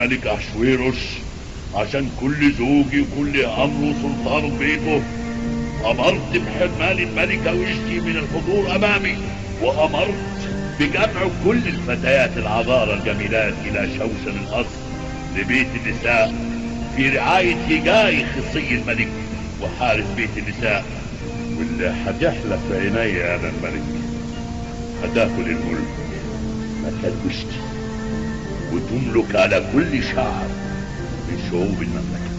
ملك أحشويروش عشان كل زوجي وكل أمر وسلطان بيته أمرت بحرمان الملكة وشتي من الحضور أمامي وأمرت بجمع كل الفتيات العذارى الجميلات إلى شوشن القصر لبيت النساء في رعاية هجاي خصي الملك وحارس بيت النساء واللي هتحلف في عيني أنا الملك هتاكل الملك مكان وشتي وتملك على كل شعب من شعوب المملكة